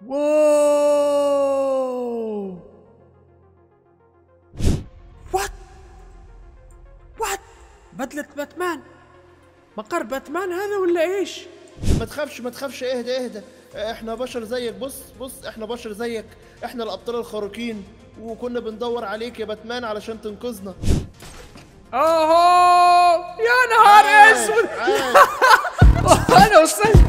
واو وات وات بدلة باتمان مقر باتمان هذا ولا ايش ما تخافش ما تخافش اهدى اهدى احنا بشر زيك بص بص احنا بشر زيك احنا الابطال الخارقين وكنا بندور عليك يا باتمان علشان تنقذنا اوه يا نهار عاش، اسود عاش. انا وصلت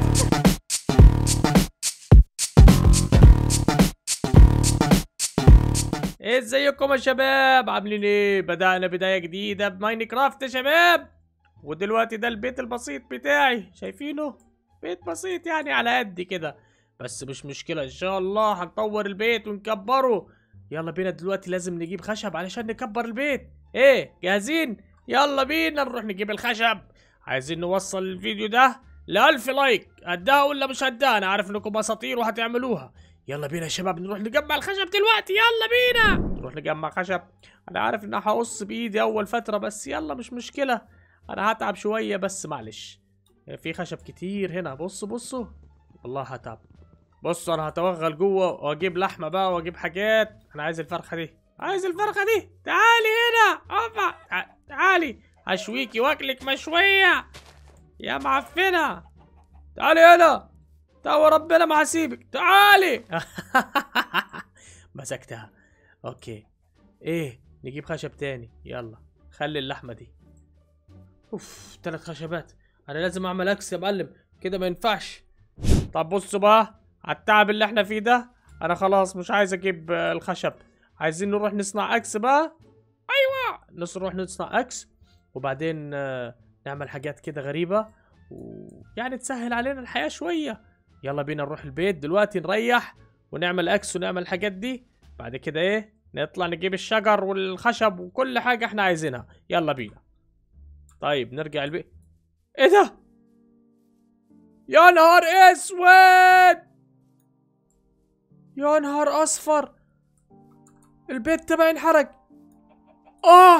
ايه ازيكم يا شباب عاملين ايه بدأنا بداية جديدة بماينكرافت يا شباب ودلوقتي ده البيت البسيط بتاعي شايفينه بيت بسيط يعني على قد كده بس مش مشكلة ان شاء الله هنطور البيت ونكبره يلا بينا دلوقتي لازم نجيب خشب علشان نكبر البيت ايه جاهزين يلا بينا نروح نجيب الخشب عايزين نوصل الفيديو ده لألف لايك قدها ولا مش قدها انا عارف انكم اساطير وهتعملوها يلا بينا يا شباب نروح نجمع الخشب دلوقتي يلا بينا نروح نجمع خشب انا عارف ان هقص بايدي اول فترة بس يلا مش مشكلة انا هتعب شوية بس معلش في خشب كتير هنا بصوا بصوا والله هتعب بص انا هتوغل جوه واجيب لحمه بقى واجيب حاجات انا عايز الفرخه دي عايز الفرخه دي تعالي هنا اوبا تع- تعالي هشويكي واكلك مشويه يا معفنه تعالي هنا تو ربنا ما هسيبك تعالي مسكتها اوكي ايه نجيب خشب تاني يلا خلي اللحمه دي اوف ثلاث خشبات انا لازم اعمل اكس يا معلم كده ما ينفعش طب بصوا بقى على التعب اللي احنا فيه ده انا خلاص مش عايز اجيب آه، الخشب عايزين نروح نصنع اكس بقى ايوه نص نروح نصنع اكس وبعدين آه، نعمل حاجات كده غريبة ويعني تسهل علينا الحياة شوية يلا بينا نروح البيت دلوقتي نريح ونعمل اكس ونعمل الحاجات دي بعد كده ايه نطلع نجيب الشجر والخشب وكل حاجة احنا عايزينها يلا بينا طيب نرجع البيت ايه ده يا نهار اسود يا نهار اصفر البيت تبعي انحرق اه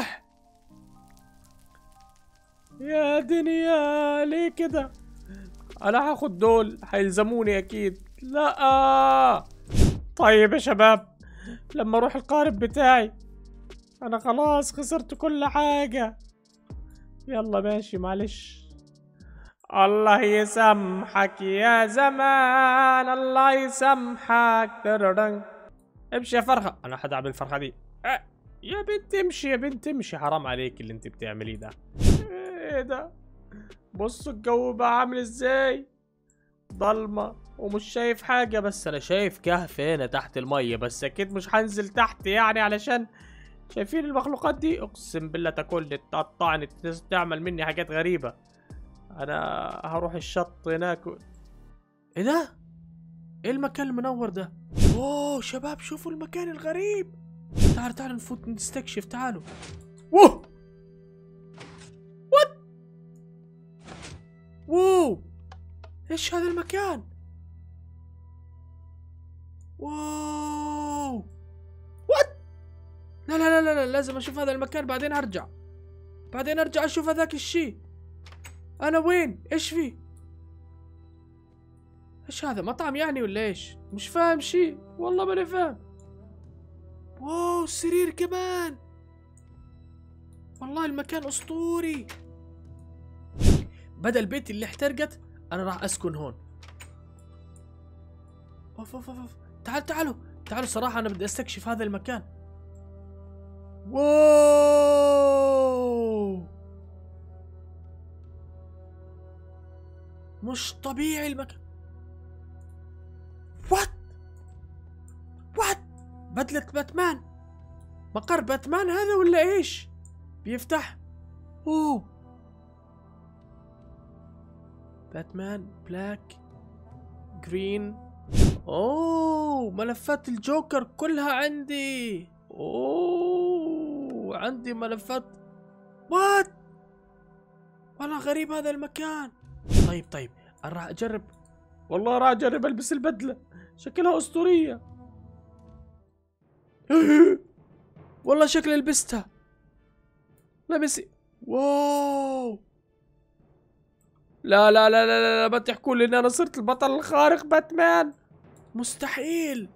يا دنيا ليه كده انا هاخد دول هيلزموني اكيد لا طيب يا شباب لما اروح القارب بتاعي انا خلاص خسرت كل حاجة يلا ماشي معلش الله يسامحك يا زمان الله يسامحك تررن. امشي يا فرخة انا حدعم الفرخة دي أه. يا بنت امشي يا بنت امشي حرام عليك اللي انت بتعمليه ده ايه ده بصوا الجو بقى عامل ازاي ضلمة ومش شايف حاجة بس انا شايف كهف هنا تحت المية بس اكيد مش هنزل تحت يعني علشان شايفين المخلوقات دي اقسم بالله تاكلني تقطعني تعمل مني حاجات غريبة انا هروح الشط هناك و... ايه ده ايه المكان المنور ده اوه شباب شوفوا المكان الغريب تعالوا تعالوا نفوت نستكشف تعالوا ووه وات ووو ايش هذا المكان واو وات لا لا لا لا لا لازم اشوف هذا المكان بعدين ارجع بعدين ارجع اشوف هذاك الشيء انا وين ايش في ايش هذا مطعم يعني ولا ايش مش فاهم شيء والله ماني فاهم واو سرير كمان والله المكان اسطوري بدل البيت اللي احترقت انا راح اسكن هون اوف اوف اوف أوف. تعال تعالوا تعالوا صراحة انا بدي استكشف هذا المكان واو مش طبيعي المكان وات وات بدلة باتمان مقر باتمان هذا ولا ايش بيفتح اوه باتمان بلاك جرين اوه ملفات الجوكر كلها عندي اوه عندي ملفات وات والله غريب هذا المكان طيب طيب انا راح اجرب والله راح اجرب البس البدله شكلها اسطوريه والله شكلي لبستها لبس واو لا لا لا لا لا ما تحكوا لي ان انا صرت البطل الخارق باتمان مستحيل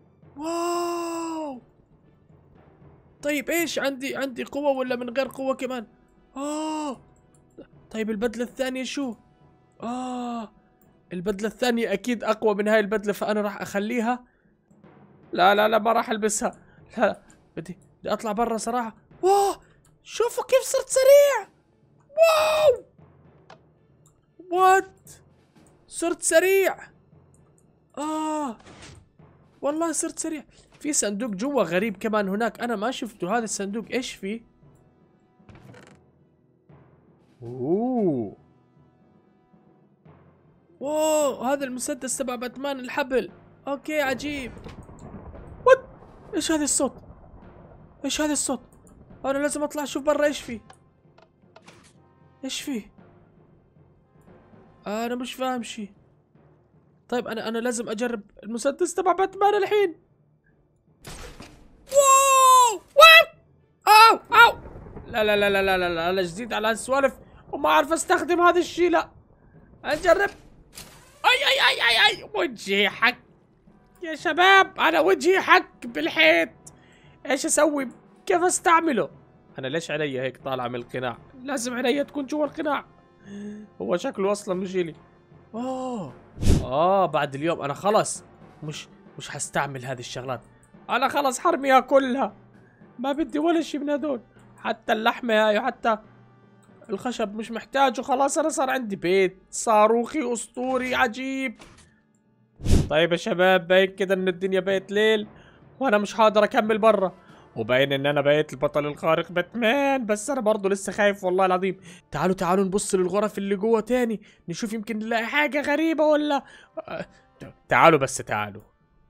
واو طيب ايش عندي عندي قوة ولا من غير قوة كمان اه طيب البدلة الثانية شو اه البدلة الثانية اكيد اقوى من هاي البدلة فانا راح اخليها لا لا لا ما راح البسها لا لا بدي بدي اطلع برا صراحة واو شوفوا كيف صرت سريع واو وات صرت سريع اه والله صرت سريع في صندوق جوا غريب كمان هناك انا ما شفته هذا الصندوق ايش فيه اوه واو هذا المسدس تبع باتمان الحبل اوكي عجيب وات ايش هذا الصوت ايش هذا الصوت انا لازم اطلع اشوف برا ايش فيه ايش فيه انا مش فاهم شيء طيب انا انا لازم اجرب المسدس تبع باتمان الحين واو واو او او لا لا لا لا لا لا لا انا جديد على هالسوالف وما اعرف استخدم هذا الشيء لا اجرب اي اي اي اي اي وجهي حك يا شباب انا وجهي حك بالحيط ايش اسوي كيف استعمله انا ليش علي هيك طالعه من القناع لازم علي تكون جوا القناع هو شكله اصلا مش لي اوه اه بعد اليوم انا خلص مش مش حستعمل هذه الشغلات انا خلص حرميها كلها ما بدي ولا شيء من هدول حتى اللحمه هاي وحتى الخشب مش محتاجه خلاص انا صار عندي بيت صاروخي اسطوري عجيب طيب يا شباب باين كده ان الدنيا بقت ليل وانا مش هقدر اكمل برا وباين ان انا بقيت البطل الخارق باتمان بس انا برضه لسه خايف والله العظيم تعالوا تعالوا نبص للغرف اللي جوه تاني نشوف يمكن نلاقي حاجه غريبه ولا آه، تعالوا بس تعالوا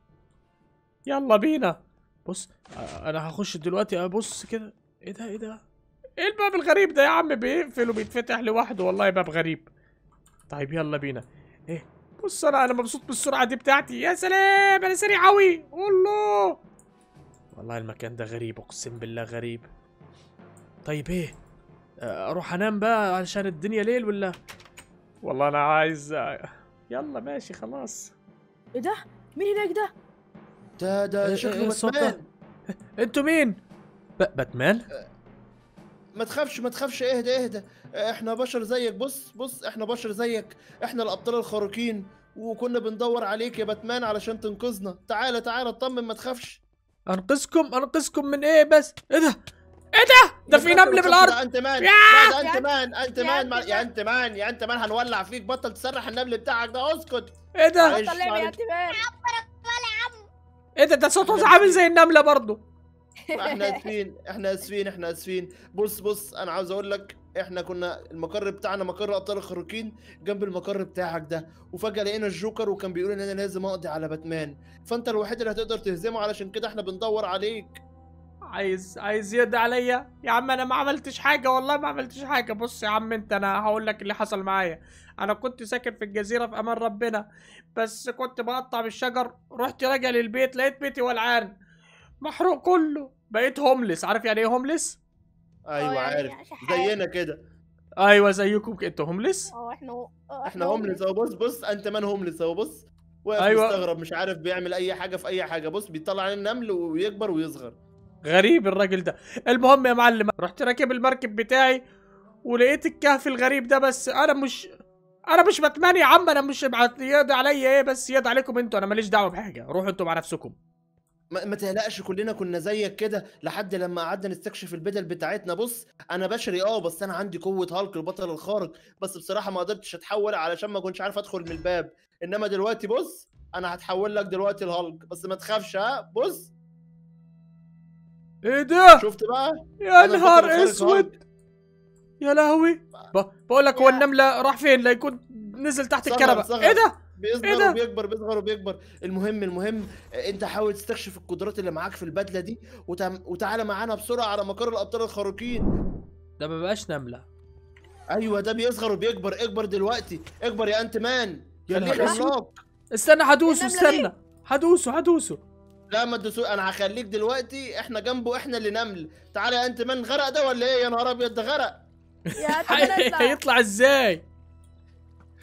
يلا بينا بص آه، انا هخش دلوقتي ابص كده ايه ده ايه ده ايه الباب الغريب ده يا عم بيقفل وبيتفتح لوحده والله باب غريب طيب يلا بينا ايه بص انا انا مبسوط بالسرعه دي بتاعتي يا سلام انا سريع قوي الله والله المكان ده غريب اقسم بالله غريب طيب ايه آه، اروح انام بقى علشان الدنيا ليل ولا والله انا عايز آه، يلا ماشي خلاص ايه ده؟ مين هناك ده؟ ده إيه- ده إيه شكله الصوت ده؟ باتمان انتوا مين ب- باتمان ما تخافش ما تخافش اهدى اهدى احنا بشر زيك بص بص احنا بشر زيك احنا الابطال الخارقين وكنا بندور عليك يا باتمان علشان تنقذنا تعالى تعالى اطمن ما تخافش انقذكم انقذكم من ايه بس ايه ده ايه ده ده في ما نمل تخافش، بالارض ده انت مان يا- لا ده انت يا- مان انت يا مان أنت يا انت مان يا انت مان هنولع فيك بطل تسرح النمل بتاعك ده اسكت ايه ده معلش، بطل لعب يا معلش. اعتبار ايه ده ده صوته عامل زي النمله برضه احنا اسفين احنا اسفين احنا اسفين بص بص انا عاوز اقول لك احنا كنا المقر بتاعنا مقر ابطال الخارقين جنب المقر بتاعك ده وفجاه لقينا الجوكر وكان بيقول ان انا لازم اقضي على باتمان فانت الوحيد اللي هتقدر تهزمه علشان كده احنا بندور عليك عايز عايز يد عليا يا عم انا ما عملتش حاجه والله ما عملتش حاجه بص يا عم انت انا هقول لك اللي حصل معايا انا كنت ساكن في الجزيره في امان ربنا بس كنت بقطع بالشجر رحت راجع للبيت لقيت بيتي ولعان محروق كله بقيت هوملس عارف يعني ايه هوملس ايوه يعني عارف شحات. زينا كده ايوه زيكم ك- انتوا هوملس اه احنا اه احنا هوملس اهو بص بص انت مان هوملس اهو بص واقف أيوة. مستغرب مش عارف بيعمل اي حاجه في اي حاجه بص بيطلع عليه النمل ويكبر ويصغر غريب الراجل ده المهم يا معلم رحت راكب المركب بتاعي ولقيت الكهف الغريب ده بس انا مش انا مش باتمان يا عم انا مش بعت يد عليا ايه بس يد عليكم انتوا انا ماليش دعوه بحاجه روحوا انتوا مع نفسكم ما, ما تقلقش كلنا كنا زيك كده لحد لما قعدنا نستكشف البدل بتاعتنا بص انا بشري اه بس انا عندي قوه هالك البطل الخارق بس بصراحه ما قدرتش اتحول علشان ما كنتش عارف ادخل من الباب انما دلوقتي بص انا هتحول لك دلوقتي الهالك بس ما تخافش ها بص ايه ده شفت بقى يا أنا نهار البطل الخارق اسود يا لهوي ب- بقول لك هو يا- النمله راح فين لا يكون نزل تحت صغر- الكنبه صغر. ايه ده بيصغر إيه ده؟ وبيكبر بيصغر وبيكبر المهم المهم آه، انت حاول تستكشف القدرات اللي معاك في البدله دي وتعم- وتعالى معانا بسرعه على مقر الابطال الخارقين ده ما بقاش نمله ايوه ده بيصغر وبيكبر اكبر دلوقتي اكبر يا انت مان يا خليك نهار أسود. عملاق استنى هدوسه النملة دي. استنى هدوسه هدوسه لا ما تدوسو انا هخليك دلوقتي احنا جنبه احنا اللي نمل تعالى يا انت مان غرق ده ولا ايه يا نهار ابيض ده غرق يا اعتبار اطلع هيطلع ازاي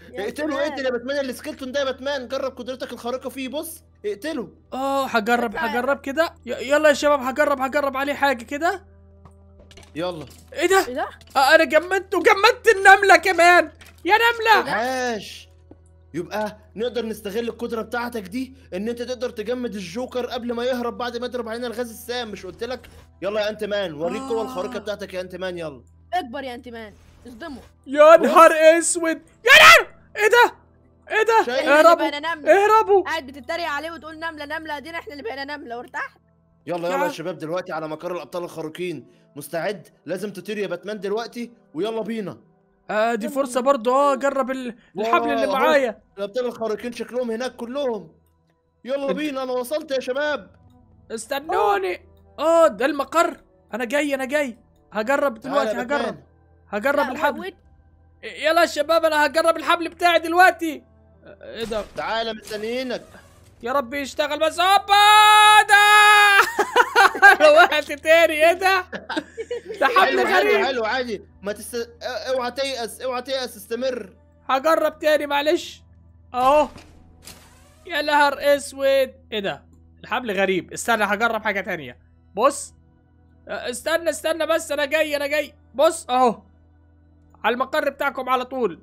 يا اقتله سلام. اقتل يا باتمان السكيلتون ده يا باتمان جرب قدرتك الخارقه فيه بص اقتله اه هجرب اطلع. هجرب كده ي- يلا يا شباب هجرب هجرب عليه حاجه كده يلا ايه ده ايه ده؟ آه انا جمدت وجمدت النمله كمان يا نمله عاش يبقى نقدر نستغل القدره بتاعتك دي ان انت تقدر تجمد الجوكر قبل ما يهرب بعد ما يضرب علينا الغاز السام مش قلت لك يلا يا انت مان وريك القوه آه. الخارقه بتاعتك يا انت مان يلا اكبر يا انت مان اصدمه يا نهار اسود يا نهار ايه ده ايه ده شايف؟ احنا اللي اهربوا بقينا نمله اهربوا قاعد بتتريق عليه وتقول نمله نمله ادينا احنا اللي بقينا نمله وارتحت يلا يا يلا يا عم. شباب دلوقتي على مقر الابطال الخارقين مستعد لازم تطير يا باتمان دلوقتي ويلا بينا آه دي فرصه برضو اه جرب ال- الحبل اللي واو. معايا الابطال الخارقين شكلهم هناك كلهم يلا بينا انا وصلت يا شباب استنوني اه ده المقر انا جاي انا جاي هجرب تعالى دلوقتي يا باتمان. هجرب هجرب لا، الحبل ويت. يلا يا شباب انا هجرب الحبل بتاعي دلوقتي آه، ايه ده تعالى مستنيينك يا رب يشتغل بس هوبا ده انا وقعت تاني ايه ده ده حبل حلو حلو غريب حلو عادي ما تست... اوعى تيأس اوعى تيأس استمر هجرب تاني معلش اهو يا نهار اسود ايه ده الحبل غريب استنى هجرب حاجه تانية بص أه، استنى استنى بس انا جاي انا جاي بص اهو على المقر بتاعكم على طول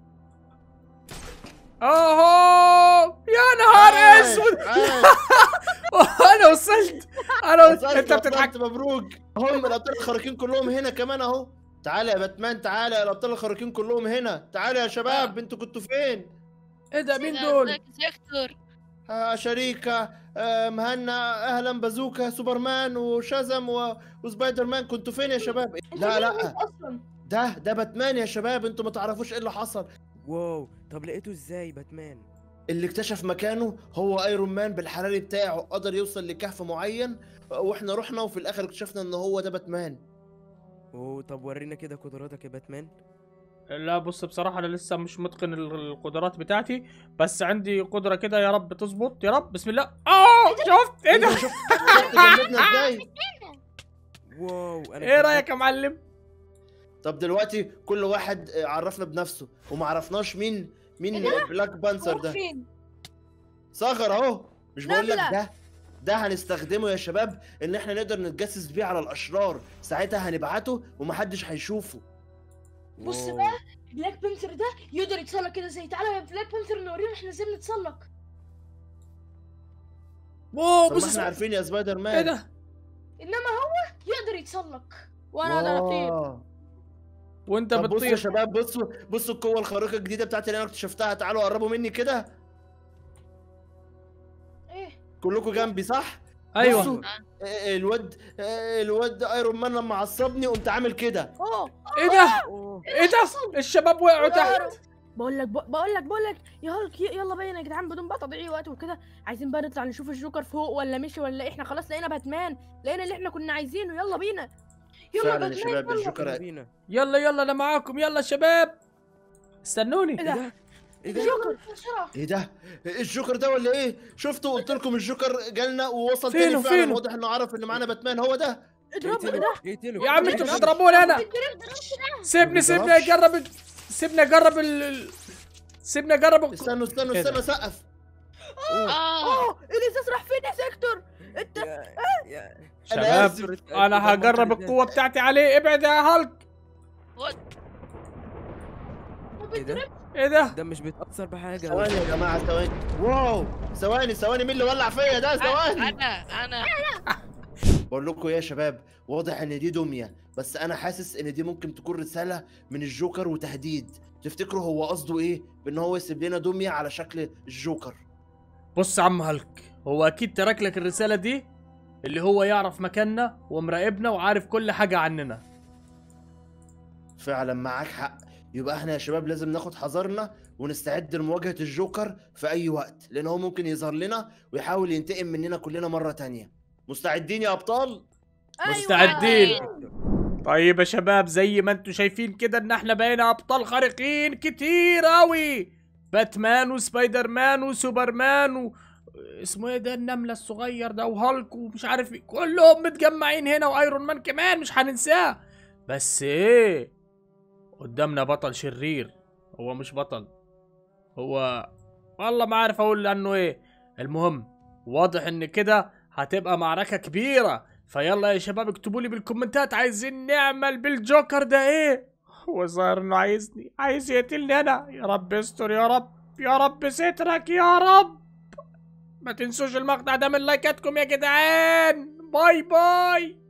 اهو يا نهار عاش، اسود عاش. انا وصلت انا وصلت. وصلت، انت بتضحك وصلت، مبروك هم الابطال الخارقين كلهم هنا كمان اهو تعالى يا باتمان تعالى يا الابطال الخارقين كلهم هنا تعالى يا شباب انتوا كنتوا فين ايه ده مين دول ازيك يا سيكتور آه شريكة آه مهنا اهلا بازوكا سوبرمان وشازم و... وسبايدر مان كنتوا فين يا شباب لا لا اصلا ده ده باتمان يا شباب انتوا ما تعرفوش ايه اللي حصل واو طب لقيته ازاي باتمان اللي اكتشف مكانه هو ايرون مان بالحراري بتاعه قدر يوصل لكهف معين واحنا رحنا وفي الاخر اكتشفنا ان هو ده باتمان اوه طب ورينا كده قدراتك يا باتمان لا بص بصراحة أنا لسه مش متقن ال- القدرات بتاعتي بس عندي قدرة كده يا رب تظبط يا رب بسم الله آه شفت إيه ده انت شفت شفت جمدنا ازاي واو انا إيه اتجننت. رأيك يا معلم؟ طب دلوقتي كل واحد آه، عرفنا بنفسه وما عرفناش مين مين بلاك بانثر ده فين؟ صغر اهو مش بقول لك نملة. ده ده هنستخدمه يا شباب ان احنا نقدر نتجسس بيه على الاشرار ساعتها هنبعته ومحدش هيشوفه بص واو. بقى بلاك بانثر ده يقدر يتسلق كده زي تعالى يا بلاك بانثر نوريهم احنا ازاي بنتسلق واو طب بص ما احنا عارفين يا سبايدر مان إيه ده؟ انما هو يقدر يتسلق وانا اقدر اطير واو. وأنت طب بصوا يا بتطير شباب بصوا بصوا القوه الخارقه الجديده بتاعتي اللي انا اكتشفتها تعالوا قربوا مني كده ايه كلكم جنبي صح أيوه بصوا آه، الواد آه، الواد ايرون مان لما عصبني قمت عامل كده اوه إيه ده؟ اوه إيه ده؟ الشباب وقعوا تحت بقول لك بقول لك بقول لك يا هولك ي- يلا بينا يا جدعان بدون بقى تضييع وقت وكده عايزين بقى نطلع نشوف الجوكر فوق ولا مشي ولا إيه؟ احنا خلاص لقينا باتمان لقينا اللي احنا كنا عايزينه يلا بينا يلا فعلا يا باتمان شباب يلا. الجوكر يلا بينا يلا يلا أنا معاكم يلا شباب استنوني ايه ايه ده ده ايه ده الجوكر بسرعه ايه ده الجوكر ده ولا ايه شفتوا قلت لكم الجوكر جالنا ووصل فينه- تاني فعلا فينه؟ واضح انه عرف ان معانا باتمان هو ده اضربه ايه اقتله ده اقتله يا عم انتوا ما بتضربوني أنا سيبني ما سيبني بيضربش. أجرب ال- سيبني أجرب ال ال- سيبني أجرب ال- استنوا استنوا إيه ده؟ استنوا سقف أوه. اه اوه الازاز راح فين يا سيكتور انت يا- يا- شباب آسف. أنا هجرب القوة بتاعتي عليه ابعد يا هالك ايه ده إيه ده؟ ده مش بيتأثر بحاجة ثواني يا جماعه ثواني واو ثواني ثواني مين اللي ولع فيا ده ثواني انا انا بقول لكم يا شباب واضح ان دي دميه بس انا حاسس ان دي ممكن تكون رساله من الجوكر وتهديد تفتكروا هو قصده ايه بان هو يسيب لنا دميه على شكل الجوكر بص يا عم هالك هو اكيد ترك لك الرساله دي اللي هو يعرف مكاننا ومراقبنا وعارف كل حاجه عننا فعلا معاك حق يبقى احنا يا شباب لازم ناخد حذرنا ونستعد لمواجهه الجوكر في اي وقت لان هو ممكن يظهر لنا ويحاول ينتقم مننا كلنا مره تانية مستعدين يا ابطال أيوة. مستعدين طيب يا شباب زي ما انتم شايفين كده ان احنا بقينا ابطال خارقين كتير اوي باتمان وسبايدر مان وسوبرمان و... اسمه ايه ده النملة الصغير ده وهالك ومش عارف ايه كلهم متجمعين هنا وايرون مان كمان مش هننساه بس ايه قدامنا بطل شرير هو مش بطل هو والله ما عارف اقول عنه ايه المهم واضح ان كده هتبقى معركة كبيرة فيلا يا شباب اكتبوا لي بالكومنتات عايزين نعمل بالجوكر ده ايه هو ظاهر انه عايزني عايز يقتلني انا يا رب استر يا رب يا رب سترك يا رب ما تنسوش المقطع ده من لايكاتكم يا جدعان باي باي